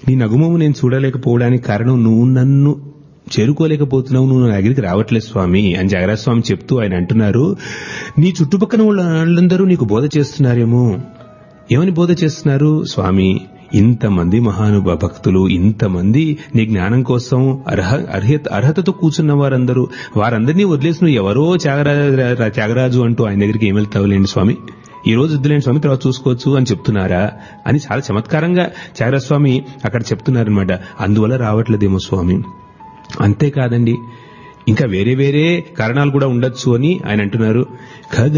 నీ నగుమము నేను చూడలేకపోవడానికి కారణం నువ్వు నన్ను చేరుకోలేకపోతున్నావు నువ్వు నా దగ్గరికి రావట్లేదు స్వామి అని జగరాజ్ స్వామి చెప్తూ ఆయన అంటున్నారు నీ చుట్టుపక్కల వాళ్ళందరూ నీకు బోధ చేస్తున్నారేమో ఏమని బోధ చేస్తున్నారు స్వామి ఇంతమంది మహానుభ భక్తులు ఇంతమంది నీ జ్ఞానం కోసం అర్హ అర్హత అర్హతతో కూర్చున్న వారందరూ వారందరినీ వదిలేసి నువ్వు ఎవరో త్యాగరాజు త్యాగరాజు అంటూ ఆయన దగ్గరికి ఏం వెళ్తావులేండి స్వామి ఈ రోజు వద్దులేండి స్వామి తర్వాత చూసుకోవచ్చు అని చెప్తున్నారా అని చాలా చమత్కారంగా త్యాగరాజ స్వామి అక్కడ చెప్తున్నారనమాట అందువల్ల రావట్లేదేమో స్వామి అంతేకాదండి ఇంకా వేరే వేరే కారణాలు కూడా ఉండొచ్చు అని ఆయన అంటున్నారు ఖగ